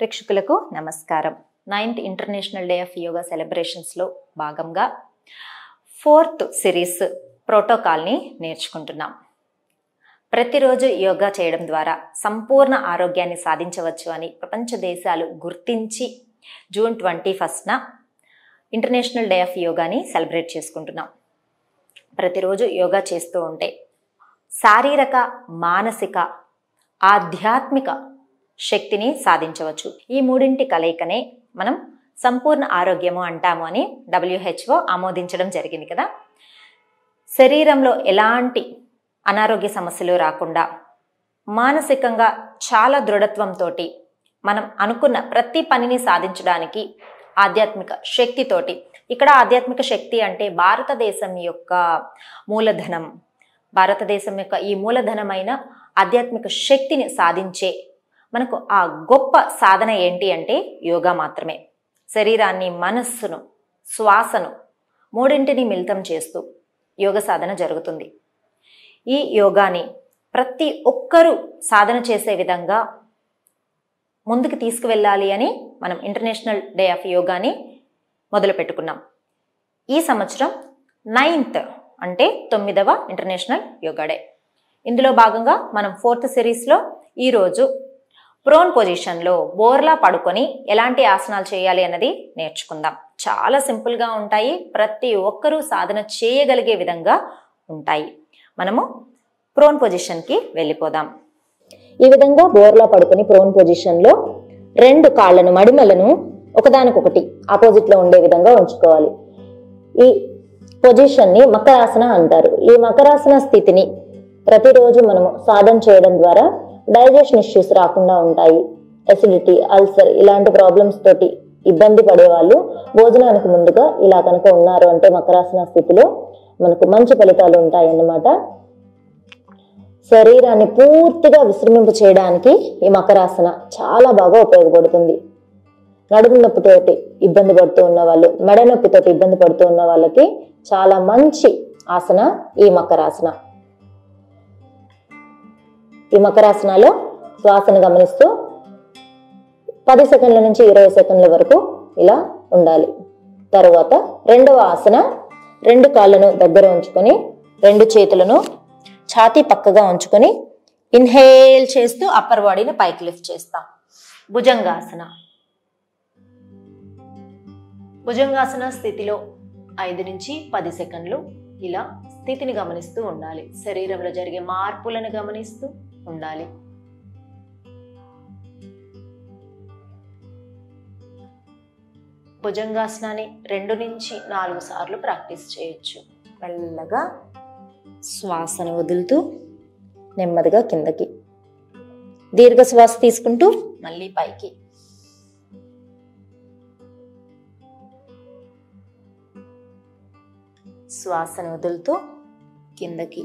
ప్రేక్షకులకు నమస్కారం ninth international day of yoga సెలబ్రేషన్స్లో భాగంగా ఫోర్త్ సిరీస్ ప్రోటోకాల్ని నేర్చుకుంటున్నాం ప్రతిరోజు యోగా చేయడం ద్వారా సంపూర్ణ ఆరోగ్యాన్ని సాధించవచ్చు అని ప్రపంచ దేశాలు గుర్తించి జూన్ ట్వంటీ ఫస్ట్న ఇంటర్నేషనల్ డే ఆఫ్ యోగాని సెలబ్రేట్ చేసుకుంటున్నాం ప్రతిరోజు యోగా చేస్తూ ఉంటే శారీరక మానసిక ఆధ్యాత్మిక శక్తిని సాధించవచ్చు ఈ మూడింటి కలయికనే మనం సంపూర్ణ ఆరోగ్యము అంటాము అని డబ్ల్యూహెచ్ఓ ఆమోదించడం జరిగింది కదా శరీరంలో ఎలాంటి అనారోగ్య సమస్యలు రాకుండా మానసికంగా చాలా దృఢత్వంతో మనం అనుకున్న ప్రతి పనిని సాధించడానికి ఆధ్యాత్మిక శక్తితోటి ఇక్కడ ఆధ్యాత్మిక శక్తి అంటే భారతదేశం యొక్క మూలధనం భారతదేశం యొక్క ఈ మూలధనమైన ఆధ్యాత్మిక శక్తిని సాధించే మనకు ఆ గొప్ప సాధన ఏంటి అంటే యోగా మాత్రమే శరీరాన్ని మనస్సును శ్వాసను మూడింటిని మిళితం చేస్తూ యోగ సాధన జరుగుతుంది ఈ యోగాని ప్రతి ఒక్కరూ సాధన చేసే విధంగా ముందుకు తీసుకువెళ్ళాలి అని మనం ఇంటర్నేషనల్ డే ఆఫ్ యోగాని మొదలు పెట్టుకున్నాం ఈ సంవత్సరం నైన్త్ అంటే తొమ్మిదవ ఇంటర్నేషనల్ యోగా డే ఇందులో భాగంగా మనం ఫోర్త్ సిరీస్లో ఈరోజు ప్రోన్ పొజిషన్లో బోర్లా పడుకొని ఎలాంటి ఆసనాలు చేయాలి అన్నది నేర్చుకుందాం చాలా సింపుల్గా ఉంటాయి ప్రతి ఒక్కరూ సాధన చేయగలిగే విధంగా ఉంటాయి మనము ప్రోన్ పొజిషన్కి వెళ్ళిపోదాం ఈ విధంగా బోర్లా పడుకొని ప్రోన్ పొజిషన్ లో రెండు కాళ్ళను మడిమలను ఒకదానికొకటి ఆపోజిట్ లో ఉండే విధంగా ఉంచుకోవాలి ఈ పొజిషన్ ని మకరాసన అంటారు ఈ మకరాసన స్థితిని ప్రతిరోజు మనము సాధన చేయడం ద్వారా డైజెషన్ ఇష్యూస్ రాకుండా ఉంటాయి ఎసిడిటీ అల్సర్ ఇలాంటి ప్రాబ్లమ్స్ తోటి ఇబ్బంది పడే వాళ్ళు భోజనానికి ముందుగా ఇలా కనుక ఉన్నారు అంటే మకరాసన స్థితిలో మనకు మంచి ఫలితాలు ఉంటాయి అన్నమాట శరీరాన్ని పూర్తిగా విశ్రమింప చేయడానికి ఈ మకరాసన చాలా బాగా ఉపయోగపడుతుంది నడుము నొప్పితోటి ఇబ్బంది పడుతూ ఉన్న వాళ్ళు మెడ నొప్పితోటి ఇబ్బంది పడుతూ ఉన్న వాళ్ళకి చాలా మంచి ఆసన ఈ మకరాసన ఈ మకరాసనలో శ్వాసను గమనిస్తూ పది సెకండ్ల నుంచి ఇరవై సెకండ్ల వరకు ఇలా ఉండాలి తరువాత రెండవ ఆసన రెండు కాళ్ళను దగ్గర ఉంచుకొని రెండు చేతులను ఛాతీ పక్కగా ఉంచుకొని ఇన్హేల్ చేస్తూ అప్పర్ బాడీని పైకి లిఫ్ట్ చేస్తాం భుజంగాసన భుజంగాసన స్థితిలో ఐదు నుంచి పది సెకండ్లు ఇలా స్థితిని గమనిస్తూ ఉండాలి శరీరంలో జరిగే మార్పులను గమనిస్తూ ఉండాలి భుజంగాసనాన్ని రెండు నుంచి నాలుగు సార్లు ప్రాక్టీస్ చేయొచ్చు మెల్లగా శ్వాసను వదులుతూ నెమ్మదిగా కిందకి దీర్ఘ శ్వాస తీసుకుంటూ మళ్ళీ పైకి శ్వాసను వదులుతూ కిందకి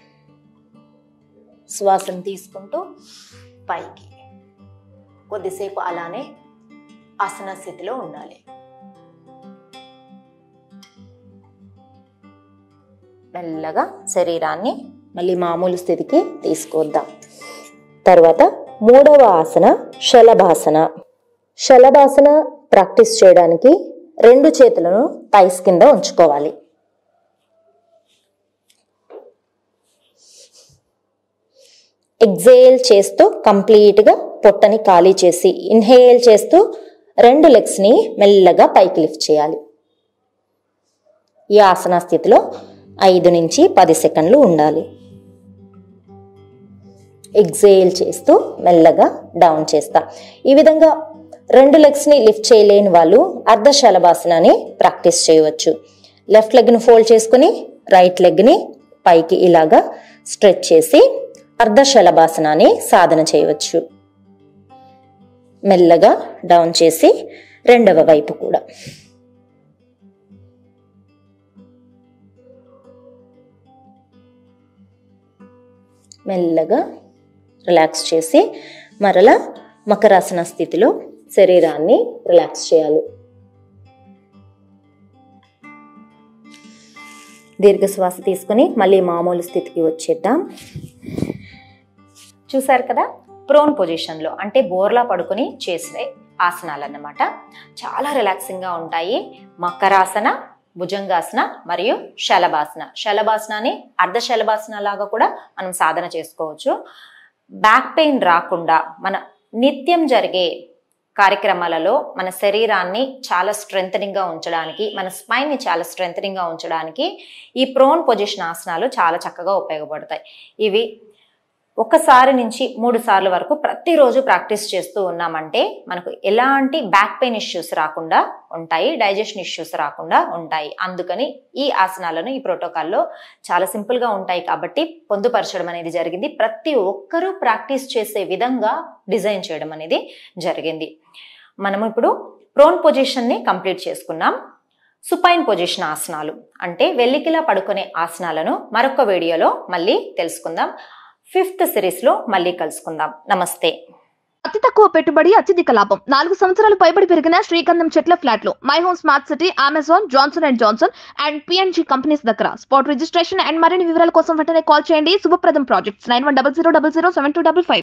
శ్వాసను తీసుకుంటూ పైకి కొద్దిసేపు అలానే ఆసన స్థితిలో ఉండాలి మెల్లగా శరీరాన్ని మళ్ళీ మామూలు స్థితికి తీసుకొద్దాం తర్వాత మూడవ ఆసన శలభాసన శలభాసన ప్రాక్టీస్ చేయడానికి రెండు చేతులను థైస్ కింద ఉంచుకోవాలి ఎగ్జేల్ చేస్తూ కంప్లీట్గా పొట్టని ఖాళీ చేసి ఇన్హేల్ చేస్తూ రెండు లెగ్స్ని మెల్లగా పైకి లిఫ్ట్ చేయాలి ఈ ఆసన స్థితిలో ఐదు నుంచి పది సెకండ్లు ఉండాలి ఎగ్జేల్ చేస్తూ మెల్లగా డౌన్ చేస్తా ఈ విధంగా రెండు లెగ్స్ని లిఫ్ట్ చేయలేని వాళ్ళు అర్ధ శలభాసనాన్ని ప్రాక్టీస్ చేయవచ్చు లెఫ్ట్ లెగ్ని ఫోల్డ్ చేసుకుని రైట్ లెగ్ని పైకి ఇలాగా స్ట్రెచ్ చేసి అర్ధ శలభాసనాన్ని సాధన చేయవచ్చు మెల్లగా డౌన్ చేసి రెండవ వైపు కూడా మెల్లగా రిలాక్స్ చేసి మరలా మకరాసన స్థితిలో శరీరాన్ని రిలాక్స్ చేయాలి దీర్ఘ శ్వాస తీసుకొని మళ్ళీ మామూలు స్థితికి వచ్చేద్దాం చూసారు కదా ప్రోన్ పొజిషన్లో అంటే బోర్లా పడుకొని చేసే ఆసనాలు అన్నమాట చాలా రిలాక్సింగ్గా ఉంటాయి మకరాసన భుజంగాసన మరియు శలభాసన శలభాసనాన్ని అర్ధ శలభాసన లాగా కూడా మనం సాధన చేసుకోవచ్చు బ్యాక్ పెయిన్ రాకుండా మన నిత్యం జరిగే కార్యక్రమాలలో మన శరీరాన్ని చాలా స్ట్రెంథనింగ్గా ఉంచడానికి మన స్పైన్ని చాలా స్ట్రెంథనింగ్గా ఉంచడానికి ఈ ప్రోన్ పొజిషన్ ఆసనాలు చాలా చక్కగా ఉపయోగపడతాయి ఇవి ఒకసారి నుంచి మూడు సార్లు వరకు ప్రతిరోజు ప్రాక్టీస్ చేస్తూ ఉన్నామంటే మనకు ఎలాంటి బ్యాక్ పెయిన్ ఇష్యూస్ రాకుండా ఉంటాయి డైజెషన్ ఇష్యూస్ రాకుండా ఉంటాయి అందుకని ఈ ఆసనాలను ఈ ప్రోటోకాల్లో చాలా సింపుల్గా ఉంటాయి కాబట్టి పొందుపరచడం అనేది జరిగింది ప్రతి ఒక్కరూ ప్రాక్టీస్ చేసే విధంగా డిజైన్ చేయడం అనేది జరిగింది మనము ఇప్పుడు ప్రోన్ పొజిషన్ని కంప్లీట్ చేసుకున్నాం సుపైన్ పొజిషన్ ఆసనాలు అంటే వెల్లికిలా పడుకునే ఆసనాలను మరొక వీడియోలో మళ్ళీ తెలుసుకుందాం ఫిఫ్త్ సిరీస్లో మళ్ళీ కలుసుకుందాం నమస్తే అతి తక్కువ పెట్టుబడి అత్యధిక లాభం నాలుగు సంవత్సరాలు పైబడి పెరిగిన శ్రీగంధం చెట్ల ఫ్లాట్లు my home smart city Amazon Johnson and Johnson and PNG companies దగ్గర స్పాట్ రిజిస్ట్రేషన్ అండ్ మరిన్ని వివరాల కోసం వెంటనే కాల్ చేయండి Shubhapradam projects nine one double zero double zero seven two double five